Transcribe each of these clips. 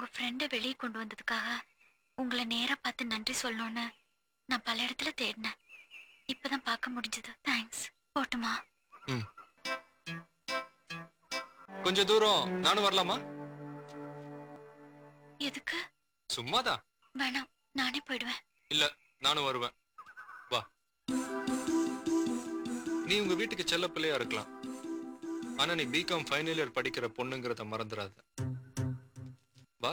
ஃப்ரெண்டை வெளியே கொண்டு வந்ததுக்காக உங்களை நேரா பார்த்து நன்றி சொல்லணும்னு நான் பல இடத்துல தேடினேன் இப்பதான் பார்க்க முடிஞ்சது தேங்க்ஸ் போட்டுமா ம் கொஞ்சம் தூரம் நானும் வரலாமா எதுக்கு சும்மாதான் வேணாம் நானே போயிடுவேன் இல்ல நானும் வருவேன் வா நீ உங்க வீட்டுக்கு செல்ல பிள்ளையா இருக்கலாம் ஆனா நீ பிகாம் ஃபைனல் இயர் படிக்கிற பொண்ணுங்கிறத மறந்துடாத வா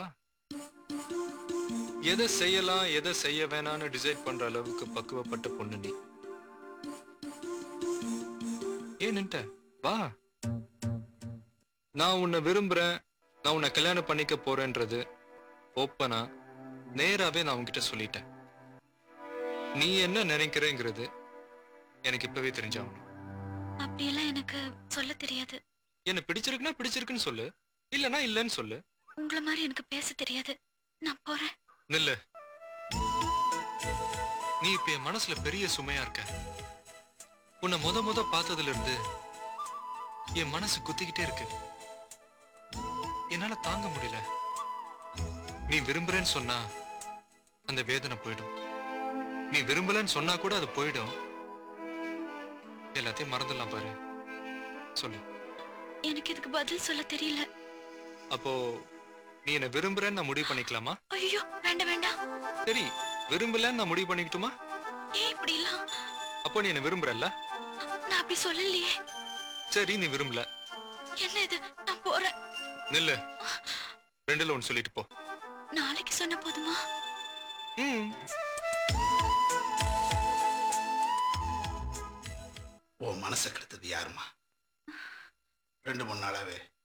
எதை செய்யலாம் எதை செய்ய வேணாம்னு டிசைட் பண்ற அளவுக்கு பக்குவப்பட்ட பொண்ணு நீ ஏன் நின்ட்ட வா நான் உன்னை விரும்புறேன் நான் உன்னை கல்யாணம் பண்ணிக்க போறேன்றது ஓப்பனா நேராவே நான் உன்கிட்ட சொல்லிட்டேன் நீ என்ன நினைக்கிறேங்கிறது எனக்கு இப்பவே தெரிஞ்சாகணும் அப்படியெல்லாம் எனக்கு சொல்ல தெரியாது என்ன பிடிச்சிருக்குன்னா பிடிச்சிருக்குன்னு சொல்லு இல்லனா இல்லன்னு சொல்லு உங்களை மாதிரி எனக்கு பேச தெரியாது நான் போறேன் நில்லு நீ இப்ப என் மனசுல பெரிய சுமையா இருக்க உன்னை முத முத பார்த்ததுல இருந்து என் மனசு குத்திக்கிட்டே இருக்கு என்னால தாங்க முடியல நீ விரும்புறேன்னு சொன்னா அந்த வேதனை போயிடும் நீ விரும்பலன்னு சொன்னா கூட அது போயிடும் எல்லாத்தையும் மறந்துடலாம் பாரு சொல்லு எனக்கு இதுக்கு பதில் சொல்ல தெரியல அப்போ நீ என்ன விரும்புறேன்னு நான் முடிவு பண்ணிக்கலாமா ஐயோ வேண்டாம் வேண்டாம் சரி விரும்பலன்னு நான் முடிவு பண்ணிக்கட்டுமா ஏன் இப்படி எல்லாம் அப்போ நீ என்ன விரும்புறல்ல நான் அப்படி சொல்லலையே சரி நீ விரும்பல என்ன இது நான் போறேன் நில்லு ரெண்டுல ஒன்று சொல்லிட்டு போ நாளைக்கு சொன்ன போதுமா ம் உன் மனசை கெடுத்தது யாருமா ரெண்டு மூணு நாளாவே